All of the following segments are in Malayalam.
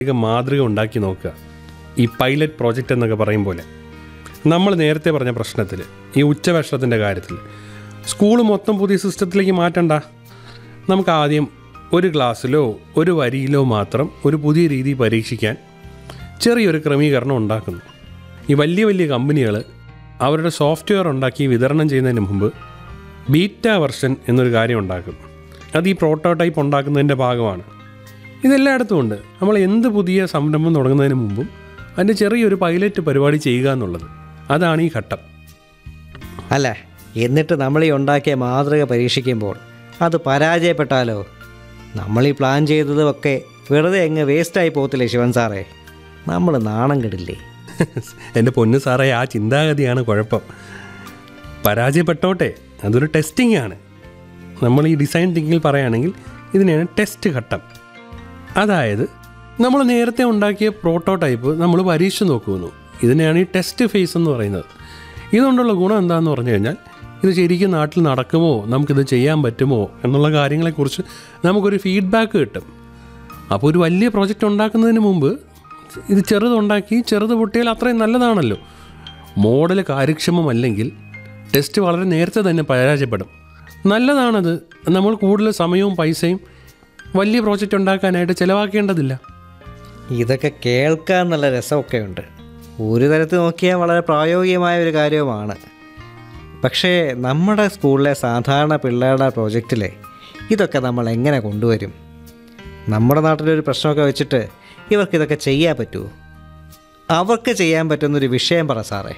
ഇതൊക്കെ മാതൃക ഉണ്ടാക്കി നോക്കുക ഈ പൈലറ്റ് പ്രോജക്റ്റ് എന്നൊക്കെ പറയും പോലെ നമ്മൾ നേരത്തെ പറഞ്ഞ പ്രശ്നത്തിൽ ഈ ഉച്ചഭക്ഷണത്തിൻ്റെ കാര്യത്തിൽ സ്കൂൾ മൊത്തം പുതിയ സിസ്റ്റത്തിലേക്ക് മാറ്റണ്ട നമുക്ക് ആദ്യം ഒരു ക്ലാസ്സിലോ ഒരു വരിയിലോ മാത്രം ഒരു പുതിയ രീതി പരീക്ഷിക്കാൻ ചെറിയൊരു ക്രമീകരണം ഉണ്ടാക്കുന്നു ഈ വലിയ വലിയ കമ്പനികൾ അവരുടെ സോഫ്റ്റ്വെയർ ഉണ്ടാക്കി വിതരണം ചെയ്യുന്നതിന് മുമ്പ് ബീറ്റ വെർഷൻ എന്നൊരു കാര്യം ഉണ്ടാക്കും അത് ഈ പ്രോട്ടോടൈപ്പ് ഉണ്ടാക്കുന്നതിൻ്റെ ഭാഗമാണ് ഇതെല്ലായിടത്തും ഉണ്ട് നമ്മൾ എന്ത് പുതിയ സംരംഭം തുടങ്ങുന്നതിന് മുമ്പും അതിൻ്റെ ചെറിയൊരു പൈലറ്റ് പരിപാടി ചെയ്യുക എന്നുള്ളത് അതാണ് ഈ ഘട്ടം അല്ല എന്നിട്ട് നമ്മൾ ഈ ഉണ്ടാക്കിയ മാതൃക പരീക്ഷിക്കുമ്പോൾ അത് പരാജയപ്പെട്ടാലോ നമ്മൾ ഈ പ്ലാൻ ചെയ്തതൊക്കെ വെറുതെ അങ്ങ് വേസ്റ്റായി പോകത്തില്ലേ ശിവൻ സാറേ നമ്മൾ നാണം കെടില്ലേ എൻ്റെ പൊന്നു സാറേ ആ ചിന്താഗതിയാണ് കുഴപ്പം പരാജയപ്പെട്ടോട്ടെ അതൊരു ടെസ്റ്റിംഗ് ആണ് നമ്മൾ ഈ ഡിസൈൻ തിങ്കിങ്ങിൽ പറയുകയാണെങ്കിൽ ഇതിനെയാണ് ടെസ്റ്റ് ഘട്ടം അതായത് നമ്മൾ നേരത്തെ ഉണ്ടാക്കിയ പ്രോട്ടോടൈപ്പ് നമ്മൾ പരീക്ഷിച്ച് നോക്കുന്നു ഇതിനെയാണ് ഈ ടെസ്റ്റ് ഫേസ് എന്ന് പറയുന്നത് ഇതുകൊണ്ടുള്ള ഗുണം എന്താണെന്ന് പറഞ്ഞു കഴിഞ്ഞാൽ ഇത് ശരിക്കും നാട്ടിൽ നടക്കുമോ നമുക്കിത് ചെയ്യാൻ പറ്റുമോ എന്നുള്ള കാര്യങ്ങളെക്കുറിച്ച് നമുക്കൊരു ഫീഡ്ബാക്ക് കിട്ടും അപ്പോൾ ഒരു വലിയ പ്രോജക്റ്റ് ഉണ്ടാക്കുന്നതിന് മുമ്പ് ഇത് ചെറുതുണ്ടാക്കി ചെറുത് പൊട്ടിയാൽ അത്രയും നല്ലതാണല്ലോ മോഡൽ കാര്യക്ഷമമല്ലെങ്കിൽ ടെസ്റ്റ് വളരെ നേരത്തെ തന്നെ പരാജയപ്പെടും നല്ലതാണത് നമ്മൾ കൂടുതൽ സമയവും പൈസയും വലിയ പ്രോജക്റ്റ് ഉണ്ടാക്കാനായിട്ട് ചിലവാക്കേണ്ടതില്ല ഇതൊക്കെ കേൾക്കാൻ നല്ല രസമൊക്കെ ഉണ്ട് ഒരു തരത്തിൽ നോക്കിയാൽ വളരെ പ്രായോഗികമായ ഒരു കാര്യവുമാണ് പക്ഷേ നമ്മുടെ സ്കൂളിലെ സാധാരണ പിള്ളേരുടെ പ്രോജക്റ്റിലെ ഇതൊക്കെ നമ്മൾ എങ്ങനെ കൊണ്ടുവരും നമ്മുടെ നാട്ടിലൊരു പ്രശ്നമൊക്കെ വെച്ചിട്ട് ഇവർക്ക് ഇതൊക്കെ ചെയ്യാൻ പറ്റുമോ അവർക്ക് ചെയ്യാൻ പറ്റുന്നൊരു വിഷയം പറ സാറേ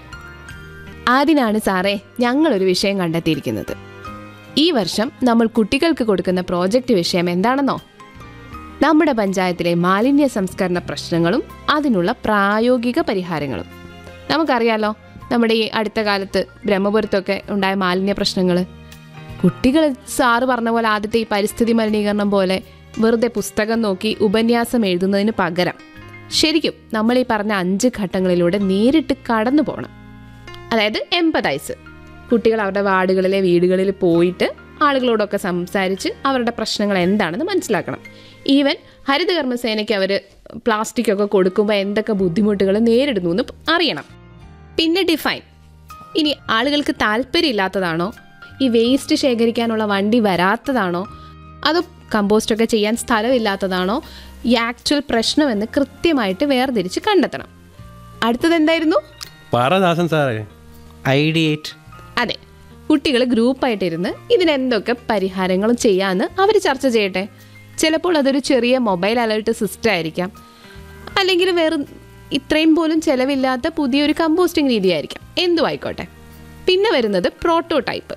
അതിനാണ് സാറേ ഞങ്ങളൊരു വിഷയം കണ്ടെത്തിയിരിക്കുന്നത് ഈ വർഷം നമ്മൾ കുട്ടികൾക്ക് കൊടുക്കുന്ന പ്രോജക്റ്റ് വിഷയം എന്താണെന്നോ നമ്മുടെ പഞ്ചായത്തിലെ മാലിന്യ സംസ്കരണ പ്രശ്നങ്ങളും അതിനുള്ള പ്രായോഗിക പരിഹാരങ്ങളും നമുക്കറിയാലോ നമ്മുടെ ഈ അടുത്ത കാലത്ത് ബ്രഹ്മപുരത്തൊക്കെ ഉണ്ടായ മാലിന്യ പ്രശ്നങ്ങൾ കുട്ടികൾ സാറ് പറഞ്ഞ പോലെ ആദ്യത്തെ ഈ പരിസ്ഥിതി മലിനീകരണം പോലെ വെറുതെ പുസ്തകം നോക്കി ഉപന്യാസം എഴുതുന്നതിന് പകരം ശരിക്കും നമ്മൾ ഈ പറഞ്ഞ അഞ്ച് ഘട്ടങ്ങളിലൂടെ നേരിട്ട് കടന്നു പോകണം അതായത് എമ്പതൈസ് കുട്ടികൾ അവരുടെ വാർഡുകളിലെ വീടുകളിൽ പോയിട്ട് ആളുകളോടൊക്കെ സംസാരിച്ച് അവരുടെ പ്രശ്നങ്ങൾ എന്താണെന്ന് മനസ്സിലാക്കണം ഈവൻ ഹരിതകർമ്മസേനയ്ക്ക് അവർ പ്ലാസ്റ്റിക് ഒക്കെ കൊടുക്കുമ്പോൾ എന്തൊക്കെ ബുദ്ധിമുട്ടുകൾ നേരിടുന്നു എന്ന് അറിയണം പിന്നെ ഡിഫൈൻ ഇനി ആളുകൾക്ക് താല്പര്യമില്ലാത്തതാണോ ഈ വേസ്റ്റ് ശേഖരിക്കാനുള്ള വണ്ടി വരാത്തതാണോ അതോ കമ്പോസ്റ്റ് ഒക്കെ ചെയ്യാൻ സ്ഥലമില്ലാത്തതാണോ ഈ ആക്ച്വൽ പ്രശ്നമെന്ന് കൃത്യമായിട്ട് വേർതിരിച്ച് കണ്ടെത്തണം അടുത്തത് എന്തായിരുന്നു പാറദാസൻ സാറേ ഐഡിയേറ്റ് അതെ കുട്ടികൾ ഗ്രൂപ്പായിട്ടിരുന്ന് ഇതിനെന്തൊക്കെ പരിഹാരങ്ങളും ചെയ്യാമെന്ന് അവർ ചർച്ച ചെയ്യട്ടെ ചിലപ്പോൾ അതൊരു ചെറിയ മൊബൈൽ അലേർട്ട് സിസ്റ്റം ആയിരിക്കാം അല്ലെങ്കിൽ വേറെ ഇത്രയും പോലും ചിലവില്ലാത്ത പുതിയൊരു കമ്പോസ്റ്റിംഗ് രീതിയായിരിക്കാം എന്തും ആയിക്കോട്ടെ പിന്നെ വരുന്നത് പ്രോട്ടോടൈപ്പ്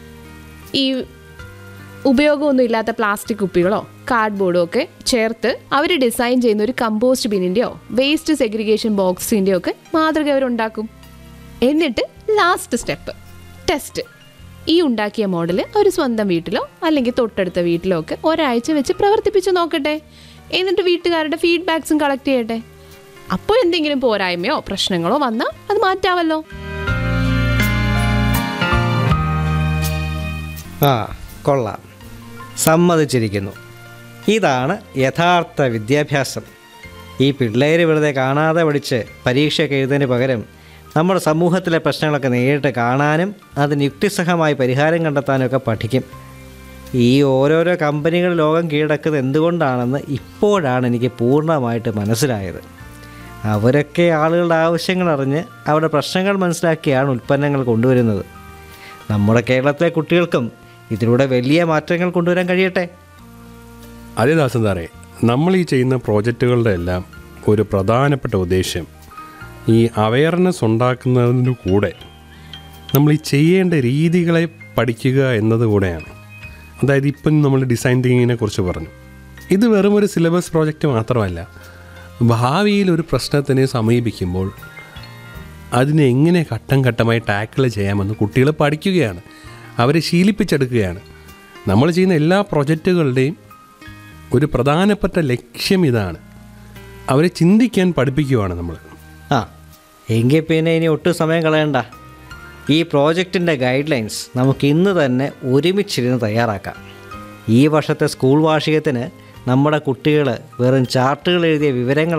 ഈ ഉപയോഗമൊന്നും ഇല്ലാത്ത പ്ലാസ്റ്റിക് കുപ്പികളോ കാർഡ്ബോർഡോ ഒക്കെ ചേർത്ത് അവർ ഡിസൈൻ ചെയ്യുന്ന ഒരു കമ്പോസ്റ്റ് ബിന്നിൻ്റെയോ വേസ്റ്റ് സെഗ്രിഗേഷൻ ബോക്സിൻ്റെയോ ഒക്കെ മാതൃക അവരുണ്ടാക്കും എന്നിട്ട് ലാസ്റ്റ് സ്റ്റെപ്പ് ടെസ്റ്റ് ഈ ഉണ്ടാക്കിയ മോഡൽ അവർ സ്വന്തം വീട്ടിലോ അല്ലെങ്കിൽ തൊട്ടടുത്ത വീട്ടിലോ ഒക്കെ ഒരാഴ്ച വെച്ച് പ്രവർത്തിപ്പിച്ച് നോക്കട്ടെ എന്നിട്ട് വീട്ടുകാരുടെ ഫീഡ്ബാക്സും കളക്ട് ചെയ്യട്ടെ അപ്പോൾ എന്തെങ്കിലും പോരായ്മയോ പ്രശ്നങ്ങളോ വന്നാൽ അത് മാറ്റാമല്ലോ ആ കൊള്ളാം സമ്മതിച്ചിരിക്കുന്നു ഇതാണ് യഥാർത്ഥ വിദ്യാഭ്യാസം ഈ പിള്ളേർ വെറുതെ കാണാതെ പഠിച്ച് പരീക്ഷയൊക്കെ എഴുതുന്നതിന് പകരം നമ്മുടെ സമൂഹത്തിലെ പ്രശ്നങ്ങളൊക്കെ നേരിട്ട് കാണാനും അതിന് യുക്തിസഹമായി പരിഹാരം കണ്ടെത്താനും ഒക്കെ പഠിക്കും ഈ ഓരോരോ കമ്പനികൾ ലോകം കീഴടക്കുന്നത് എന്തുകൊണ്ടാണെന്ന് ഇപ്പോഴാണ് എനിക്ക് പൂർണ്ണമായിട്ട് മനസ്സിലായത് അവരൊക്കെ ആളുകളുടെ ആവശ്യങ്ങൾ അറിഞ്ഞ് അവരുടെ പ്രശ്നങ്ങൾ മനസ്സിലാക്കിയാണ് ഉൽപ്പന്നങ്ങൾ കൊണ്ടുവരുന്നത് നമ്മുടെ കേരളത്തിലെ കുട്ടികൾക്കും ഇതിലൂടെ വലിയ മാറ്റങ്ങൾ കൊണ്ടുവരാൻ കഴിയട്ടെ അതേ ദാസൻ സാറേ നമ്മൾ ഈ ചെയ്യുന്ന പ്രോജക്റ്റുകളുടെ എല്ലാം ഒരു പ്രധാനപ്പെട്ട ഉദ്ദേശ്യം ഈ അവയർനെസ് ഉണ്ടാക്കുന്നതിന് കൂടെ നമ്മൾ ഈ ചെയ്യേണ്ട രീതികളെ പഠിക്കുക എന്നത് കൂടെയാണ് അതായത് ഇപ്പം നമ്മൾ ഡിസൈൻ തിങ്കിങ്ങിനെ കുറിച്ച് പറഞ്ഞു ഇത് വെറും ഒരു സിലബസ് പ്രോജക്റ്റ് മാത്രമല്ല ഭാവിയിൽ ഒരു പ്രശ്നത്തിനെ സമീപിക്കുമ്പോൾ അതിനെ എങ്ങനെ ഘട്ടം ഘട്ടമായി ടാക്കിൾ ചെയ്യാമെന്ന് കുട്ടികൾ പഠിക്കുകയാണ് അവരെ ശീലിപ്പിച്ചെടുക്കുകയാണ് നമ്മൾ ചെയ്യുന്ന എല്ലാ പ്രൊജക്റ്റുകളുടെയും ഒരു പ്രധാനപ്പെട്ട ലക്ഷ്യം ഇതാണ് അവരെ ചിന്തിക്കാൻ പഠിപ്പിക്കുകയാണ് നമ്മൾ ആ എങ്കിൽ പിന്നെ ഇനി ഒട്ടും സമയം കളയണ്ട ഈ പ്രോജക്റ്റിൻ്റെ ഗൈഡ് ലൈൻസ് നമുക്ക് ഇന്ന് തന്നെ ഒരുമിച്ചിരുന്ന് തയ്യാറാക്കാം ഈ വർഷത്തെ സ്കൂൾ വാർഷികത്തിന് നമ്മുടെ കുട്ടികൾ വെറും ചാർട്ടുകൾ എഴുതിയ വിവരങ്ങൾ